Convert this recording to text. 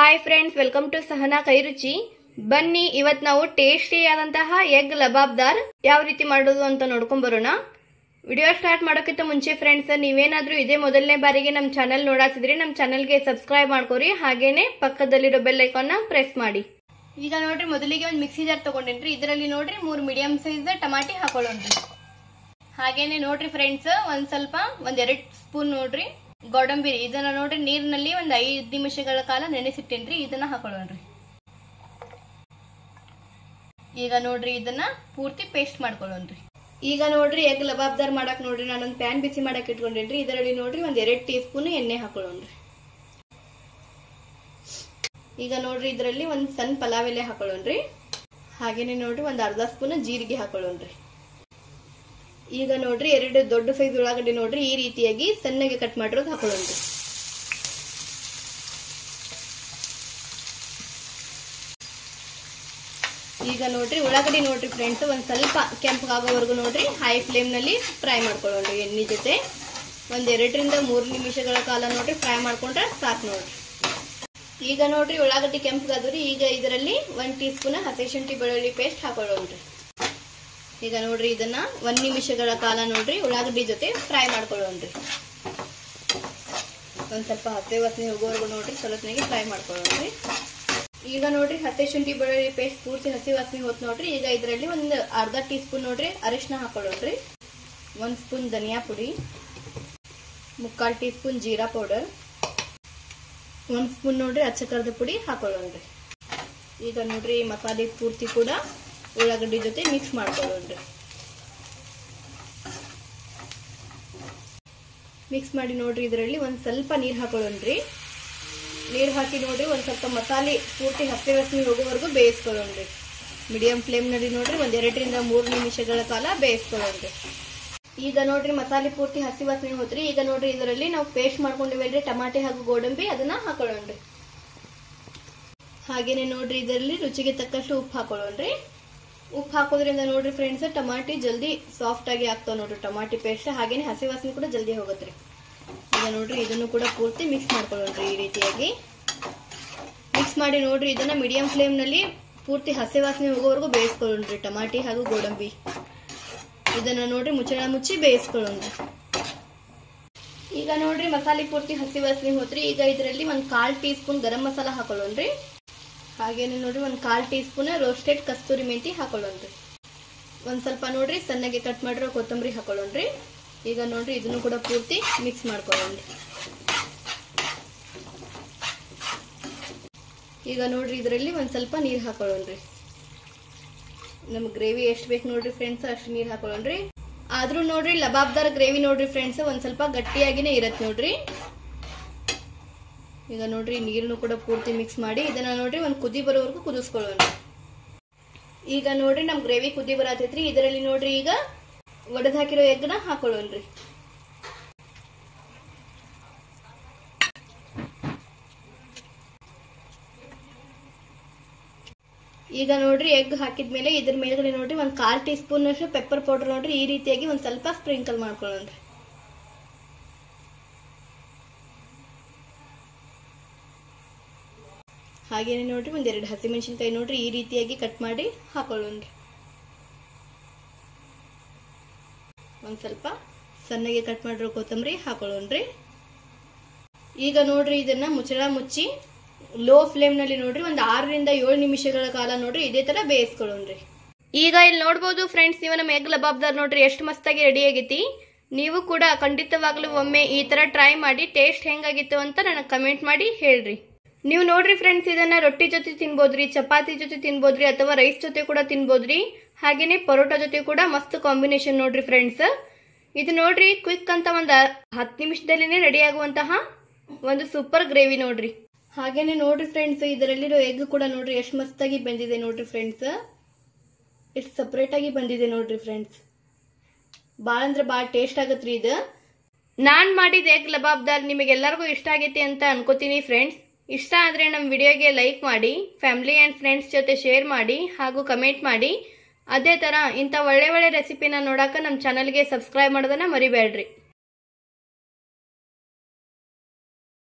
hi friends welcome to Sahana Kairuchi ಬನ್ನಿ ಇವತ್ ನಾವು ಟೇಸ್ಟಿ ಆದಂತಹ ಎಗ್ ಲಬಾಬ್ದಾರ್ ಯಾವ ರೀತಿ ಮಾಡೋದು ಅಂತ ನೋಡ್ಕೊಂಡ್ ಬರೋಣ ವಿಡಿಯೋ ಸ್ಟಾರ್ಟ್ ಮಾಡೋಕ್ಕಿಂತ ಮುಂಚೆ ಫ್ರೆಂಡ್ಸ್ ನೀವೇನಾದ್ರೂ ಇದೇ ಮೊದಲನೇ ಬಾರಿಗೆ ನಮ್ಮ ಚಾನಲ್ ನೋಡಾತಿದ್ರಿ ನಮ್ಮ ಚಾನಲ್ಗೆ ಸಬ್ಸ್ಕ್ರೈಬ್ ಮಾಡ್ಕೊರಿ ಹಾಗೇನೆ ಪಕ್ಕದಲ್ಲಿರೋ ಬೆಲ್ ಐಕಾನ್ನ ಪ್ರೆಸ್ ಮಾಡಿ ಈಗ ನೋಡ್ರಿ ಮೊದಲಿಗೆ ಒಂದು ಮಿಕ್ಸಿ ಜಾರ್ ತಗೊಂಡೇನ್ರಿ ಇದರಲ್ಲಿ ನೋಡ್ರಿ ಮೂರು ಮೀಡಿಯಂ ಸೈಜ್ ಟಮಾಟಿ ಹಾಕೊಳ್ಳೋಣ್ರಿ ಹಾಗೇನೆ ನೋಡ್ರಿ ಫ್ರೆಂಡ್ಸ್ ಒಂದ್ ಸ್ವಲ್ಪ ಒಂದ್ ಎರಡ್ ಸ್ಪೂನ್ ನೋಡ್ರಿ ಗೋಡಂಬಿ ಇದನ್ನ ನೋಡ್ರಿ ನೀರಿನಲ್ಲಿ ಒಂದ್ ಐದ್ ನಿಮಿಷಗಳ ಕಾಲ ನೆನೆಸಿಟ್ಟೇನ್ರಿ ಇದನ್ನ ಹಾಕೊಳ್ಳೋಣ್ರಿ ಈಗ ನೋಡ್ರಿ ಇದನ್ನ ಪೂರ್ತಿ ಪೇಸ್ಟ್ ಮಾಡ್ಕೊಳ್ಳೋಣ್ರಿ ಈಗ ನೋಡ್ರಿ ಎಗ್ ಲಬಾಬ್ದಾರ್ ಮಾಡಕ್ ನೋಡ್ರಿ ನಾನೊಂದ್ ಪ್ಯಾನ್ ಬಿಸಿ ಮಾಡಕ್ ಇಟ್ಕೊಂಡೇನ್ರಿ ಇದರಲ್ಲಿ ನೋಡ್ರಿ ಒಂದ್ ಎರಡ್ ಟೀ ಸ್ಪೂನ್ ಎಣ್ಣೆ ಹಾಕೊಳ್ಳೋಣ್ರಿ ಈಗ ನೋಡ್ರಿ ಇದರಲ್ಲಿ ಒಂದ್ ಸಣ್ಣ ಪಲಾವ್ ಎಲೆ ಹಾಕೊಳ್ಳೋಣ್ರಿ ಹಾಗೇನೆ ನೋಡ್ರಿ ಒಂದ್ ಅರ್ಧ ಸ್ಪೂನ್ ಜೀರಿಗೆ ಹಾಕೊಳ್ಳೋಣ್ರಿ ಈಗ ನೋಡ್ರಿ ಎರಡು ದೊಡ್ಡ ಸೈಜ್ ಉಳ್ಳಾಗಡ್ಡಿ ನೋಡ್ರಿ ಈ ರೀತಿಯಾಗಿ ಸಣ್ಣಗೆ ಕಟ್ ಮಾಡಿರೋದು ಹಾಕೊಳ್ಳೋಣ್ರಿ ಈಗ ನೋಡ್ರಿ ಉಳ್ಳಾಗಡ್ಡಿ ನೋಡ್ರಿ ಫ್ರೆಂಡ್ಸ್ ಒಂದ್ ಸ್ವಲ್ಪ ಕೆಂಪಗಾಗೋವರೆಗೂ ನೋಡ್ರಿ ಹೈ ಫ್ಲೇಮ್ ನಲ್ಲಿ ಫ್ರೈ ಮಾಡ್ಕೊಳ್ಳೋಣ್ರಿ ಎಣ್ಣೆ ಜೊತೆ ಒಂದ್ ಎರಡರಿಂದ ಮೂರು ನಿಮಿಷಗಳ ಕಾಲ ನೋಡ್ರಿ ಫ್ರೈ ಮಾಡ್ಕೊಂಡ್ರೆ ಸಾಕು ನೋಡ್ರಿ ಈಗ ನೋಡ್ರಿ ಉಳ್ಳಾಗಡ್ಡಿ ಕೆಂಪಗಾದ್ರಿ ಈಗ ಇದರಲ್ಲಿ ಒಂದ್ ಟೀ ಸ್ಪೂನ್ ಹಸಿಶುಂಠಿ ಬೆಳ್ಳುಳ್ಳಿ ಪೇಸ್ಟ್ ಹಾಕೊಳ್ಳೋಣ್ರಿ ಈಗ ನೋಡ್ರಿ ಇದನ್ನ ಒಂದ್ ನಿಮಿಷಗಳ ಕಾಲ ನೋಡ್ರಿ ಉಳ್ಳಾಗಡ್ಡಿ ಜೊತೆ ಫ್ರೈ ಮಾಡ್ಕೊಳ್ಳೋಣ್ರಿ ಒಂದ್ ಸ್ವಲ್ಪ ಹಸಿ ವಾಸನೆ ಹೋಗೋವರೆಗೂ ನೋಡ್ರಿ ಸ್ವಲ್ಪನಾಗಿ ಫ್ರೈ ಮಾಡ್ಕೊಳ್ಳೋಣ್ರಿ ಈಗ ನೋಡ್ರಿ ಹಸಿ ಶುಂಠಿ ಬೆಳ್ಳುಳ್ಳಿ ಪೇಸ್ಟ್ ಪೂರ್ತಿ ಹಸಿ ವಾಸನೆ ಹೋತ್ ನೋಡ್ರಿ ಈಗ ಇದರಲ್ಲಿ ಒಂದು ಅರ್ಧ ಟೀ ಸ್ಪೂನ್ ನೋಡ್ರಿ ಅರಿಶಿನ ಹಾಕೊಳ್ಳೋಣ್ರಿ ಒಂದ್ ಸ್ಪೂನ್ ಧನಿಯಾ ಪುಡಿ ಮುಕ್ಕಾಲ್ ಟೀ ಸ್ಪೂನ್ ಜೀರಾ ಪೌಡರ್ ಒಂದ್ ಸ್ಪೂನ್ ನೋಡ್ರಿ ಅಚ್ಚ ಕರದ ಪುಡಿ ಹಾಕೊಳ್ಳೋಣ್ರಿ ಈಗ ನೋಡ್ರಿ ಈ ಮಸಾಲೆ ಪೂರ್ತಿ ಕೂಡ ಉಳ್ಳಾಗಡ್ಡಿ ಜೊತೆ ಮಿಕ್ಸ್ ಮಾಡ್ಕೊಳ್ಳೋಣ್ರಿ ಮಿಕ್ಸ್ ಮಾಡಿ ನೋಡ್ರಿ ಇದರಲ್ಲಿ ಒಂದ್ ಸ್ವಲ್ಪ ನೀರ್ ಹಾಕೊಳ್ಳೋಣ್ರಿ ನೀರ್ ಹಾಕಿ ನೋಡ್ರಿ ಒಂದ್ ಸ್ವಲ್ಪ ಮಸಾಲೆ ಪೂರ್ತಿ ಹಸಿ ವಾಸನೆ ಹೋಗೋವರೆಗೂ ಬೇಯಿಸ್ಕೊಳ್ಳೋಣ್ರಿ ಮೀಡಿಯಂ ಫ್ಲೇಮ್ ನಲ್ಲಿ ನೋಡ್ರಿ ಒಂದ್ ಎರಡರಿಂದ ಮೂರು ನಿಮಿಷಗಳ ಕಾಲ ಬೇಯಿಸ್ಕೊಳ್ಳೋಣ್ರಿ ಈಗ ನೋಡ್ರಿ ಮಸಾಲೆ ಪೂರ್ತಿ ಹಸಿ ವಾಸನೆ ಹೋತ್ರಿ ಈಗ ನೋಡ್ರಿ ಇದರಲ್ಲಿ ನಾವು ಪೇಸ್ಟ್ ಮಾಡ್ಕೊಂಡಿವಲ್ರಿ ಟಮಾಟೆ ಹಾಗೂ ಗೋಡಂಬಿ ಅದನ್ನ ಹಾಕೊಳ್ಳೋಣ್ರಿ ಹಾಗೇನೆ ನೋಡ್ರಿ ಇದರಲ್ಲಿ ರುಚಿಗೆ ತಕ್ಕಷ್ಟು ಉಪ್ಪು ಹಾಕೊಳ್ಳೋಣ್ರಿ ಉಪ್ಪು ಹಾಕೋದ್ರಿಂದ ನೋಡ್ರಿ ಫ್ರೆಂಡ್ಸ್ ಟಮಾಟಿ ಜಲ್ದಿ ಸಾಫ್ಟ್ ಆಗಿ ಆಗ್ತಾವ ನೋಡ್ರಿ ಟಮಾಟಿ ಪೇಸ್ಟ್ ಹಾಗೇನೆ ಹಸಿ ವಾಸನೆ ಕೂಡ ಜಲ್ದಿ ಹೋಗತ್ರಿ ಈಗ ನೋಡ್ರಿ ಇದನ್ನು ಕೂಡ ಪೂರ್ತಿ ಮಿಕ್ಸ್ ಮಾಡ್ಕೊಳ್ಳೋಣ್ರಿ ಈ ರೀತಿಯಾಗಿ ಮಿಕ್ಸ್ ಮಾಡಿ ನೋಡ್ರಿ ಇದನ್ನ ಮೀಡಿಯಂ ಫ್ಲೇಮ್ ನಲ್ಲಿ ಪೂರ್ತಿ ಹಸಿ ವಾಸನೆ ಹೋಗೋವರೆಗೂ ಬೇಯಿಸ್ಕೊಳ್ಳೋಣ್ರಿ ಟಮಾಟಿ ಹಾಗೂ ಗೋಡಂಬಿ ಇದನ್ನ ನೋಡ್ರಿ ಮುಚ್ಚಳ ಮುಚ್ಚಿ ಬೇಯಿಸ್ಕೊಳ್ಳೋಣ್ರಿ ಈಗ ನೋಡ್ರಿ ಮಸಾಲೆ ಪೂರ್ತಿ ಹಸಿ ವಾಸನೆ ಹೋತ್ರಿ ಈಗ ಇದರಲ್ಲಿ ಒಂದ್ ಕಾಲ್ ಟೀ ಸ್ಪೂನ್ ಗರಂ ಮಸಾಲ ಹಾಕೊಳ್ಳೋಣ್ರಿ ಹಾಗೇನೆ ನೋಡ್ರಿ ಒಂದ್ ಕಾಲ್ teaspoon roasted kasuri methi ಹಾಕೊಳ್ಳೋಣ್ರಿ ಒಂದ್ ಸ್ವಲ್ಪ ನೋಡ್ರಿ ಸಣ್ಣಗೆ ಕಟ್ ಮಾಡಿರೋ ಕೊತ್ತಂಬರಿ ಹಾಕೊಳ್ಳೋಣ್ರಿ ಈಗ ನೋಡ್ರಿ ಇದನ್ನು ಕೂಡ ಪೂರ್ತಿ ಮಿಕ್ಸ್ ಮಾಡ್ಕೊಳ್ಳೋಣ್ರಿ ಈಗ ನೋಡ್ರಿ ಇದರಲ್ಲಿ ಒಂದ್ ಸ್ವಲ್ಪ ನೀರ್ ಹಾಕೊಳ್ಳೋಣ್ರಿ ನಮ್ ಗ್ರೇವಿ ಎಷ್ಟು ಬೇಕು ನೋಡ್ರಿ ಫ್ರೆಂಡ್ಸ್ ಅಷ್ಟು ನೀರ್ ಹಾಕೊಳ್ಳೋಣ್ರಿ ಆದ್ರೂ ನೋಡ್ರಿ ಲಬಾಬ್ದಾರ್ ಗ್ರೇವಿ ನೋಡ್ರಿ ಫ್ರೆಂಡ್ಸ್ ಒಂದ್ ಸ್ವಲ್ಪ ಗಟ್ಟಿಯಾಗಿನೇ ಇರತ್ ನೋಡ್ರಿ ಈಗ ನೋಡ್ರಿ ನೀರನ್ನು ಕೂಡ ಪೂರ್ತಿ ಮಿಕ್ಸ್ ಮಾಡಿ ಇದನ್ನ ನೋಡ್ರಿ ಒಂದ್ ಕುದಿ ಬರೋವರೆಗೂ ಕುದಿಸ್ಕೊಳ್ಳೋಣ ಈಗ ನೋಡ್ರಿ ನಮ್ ಗ್ರೇವಿ ಕುದಿ ಬರತೈತ್ರಿ ಇದರಲ್ಲಿ ನೋಡ್ರಿ ಈಗ ಒಡೆದ್ ಹಾಕಿರೋ ಎಗ್ನ ಹಾಕೊಳ್ಳೋಣ್ರಿ ಈಗ ನೋಡ್ರಿ ಎಗ್ ಹಾಕಿದ್ಮೇಲೆ ಇದ್ರ ಮೇಲ್ಗಡೆ ನೋಡ್ರಿ ಒಂದ್ ಕಾಲ್ ಟೀ ಸ್ಪೂನ್ ಅಷ್ಟು ಪೆಪ್ಪರ್ ಪೌಡರ್ ನೋಡ್ರಿ ಈ ರೀತಿಯಾಗಿ ಒಂದ್ ಸ್ವಲ್ಪ ಸ್ಪ್ರಿಂಕಲ್ ಮಾಡ್ಕೊಳ್ಳೋಣ್ರಿ ಹಾಗೇನೆ ನೋಡ್ರಿ ಒಂದೆರಡು ಹಸಿಮೆಣಸಿನ್ಕಾಯಿ ನೋಡ್ರಿ ಈ ರೀತಿಯಾಗಿ ಕಟ್ ಮಾಡಿ ಹಾಕೊಳ್ಳೋಣ್ರಿ ಒಂದ್ ಸ್ವಲ್ಪ ಸಣ್ಣಗೆ ಕಟ್ ಮಾಡಿರೋ ಕೊತ್ತಂಬರಿ ಹಾಕೊಳ್ಳೋಣ್ರಿ ಈಗ ನೋಡ್ರಿ ಇದನ್ನ ಮುಚ್ಚಳ ಮುಚ್ಚಿ ಲೋ ಫ್ಲೇಮ್ ನಲ್ಲಿ ನೋಡ್ರಿ ಒಂದ್ ಆರರಿಂದ ಏಳು ನಿಮಿಷಗಳ ಕಾಲ ನೋಡ್ರಿ ಇದೇ ತರ ಬೇಯಿಸ್ಕೊಳ್ಳೋಣ್ರಿ ಈಗ ಇಲ್ಲಿ ನೋಡ್ಬೋದು ಫ್ರೆಂಡ್ಸ್ ನೀವು ನಮ್ಮ ಎಗ್ ಲಬಾಬ್ದಾರ್ ನೋಡ್ರಿ ಎಷ್ಟು ಮಸ್ತಾಗಿ ರೆಡಿ ಆಗೈತಿ ನೀವು ಕೂಡ ಖಂಡಿತವಾಗ್ಲೂ ಒಮ್ಮೆ ಈ ತರ ಟ್ರೈ ಮಾಡಿ ಟೇಸ್ಟ್ ಹೆಂಗಾಗಿತ್ತು ಅಂತ ನನಗೆ ಕಮೆಂಟ್ ಮಾಡಿ ಹೇಳ್ರಿ ನೀವು ನೋಡ್ರಿ ಫ್ರೆಂಡ್ಸ್ ಇದನ್ನ ರೊಟ್ಟಿ ಜೊತೆ ತಿನ್ಬೋದ್ರಿ ಚಪಾತಿ ಜೊತೆ ತಿನ್ಬೋದ್ರಿ ಅಥವಾ ರೈಸ್ ಜೊತೆ ಕೂಡ ತಿನ್ಬೋದ್ರಿ ಹಾಗೇನೆ ಪರೋಟ ಜೊತೆ ಕೂಡ ಮಸ್ತ್ ಕಾಂಬಿನೇಷನ್ ನೋಡ್ರಿ ಫ್ರೆಂಡ್ಸ್ ಇದು ನೋಡ್ರಿ ಕ್ವಿಕ್ ಅಂತ ಒಂದ್ ಹತ್ತು ನಿಮಿಷದಲ್ಲಿನೇ ರೆಡಿ ಆಗುವಂತಹ ಒಂದು ಸೂಪರ್ ಗ್ರೇವಿ ನೋಡ್ರಿ ಹಾಗೇನೆ ನೋಡ್ರಿ ಫ್ರೆಂಡ್ಸ್ ಇದರಲ್ಲಿರೋ ಎಗ್ ಕೂಡ ನೋಡ್ರಿ ಎಷ್ಟು ಮಸ್ತಾಗಿ ಬಂದಿದೆ ನೋಡ್ರಿ ಫ್ರೆಂಡ್ಸ್ ಎಷ್ಟು ಸಪ್ರೇಟ್ ಆಗಿ ಬಂದಿದೆ ನೋಡ್ರಿ ಫ್ರೆಂಡ್ಸ್ ಭಾಳ ಅಂದ್ರೆ ಭಾಳ ಟೇಸ್ಟ್ ಆಗತ್ರಿ ಇದು ನಾನ್ ಮಾಡಿದ ಎಗ್ ಲಬಾಬ್ದಾರ್ ನಿಮಗೆಲ್ಲರಿಗೂ ಇಷ್ಟ ಆಗೈತಿ ಅಂತ ಅನ್ಕೋತೀನಿ ಫ್ರೆಂಡ್ಸ್ ಇಷ್ಟ ಆದರೆ ನಮ್ಮ ವಿಡಿಯೋಗೆ ಲೈಕ್ ಮಾಡಿ ಫ್ಯಾಮಿಲಿ ಆ್ಯಂಡ್ ಫ್ರೆಂಡ್ಸ್ ಜೊತೆ ಶೇರ್ ಮಾಡಿ ಹಾಗೂ ಕಮೆಂಟ್ ಮಾಡಿ ಅದೇ ಥರ ಇಂಥ ಒಳ್ಳೆ ಒಳ್ಳೆ ರೆಸಿಪಿನ ನೋಡೋಕೆ ನಮ್ಮ ಚಾನಲ್ಗೆ ಸಬ್ಸ್ಕ್ರೈಬ್ ಮಾಡೋದನ್ನ ಮರಿಬೇಡ್ರಿ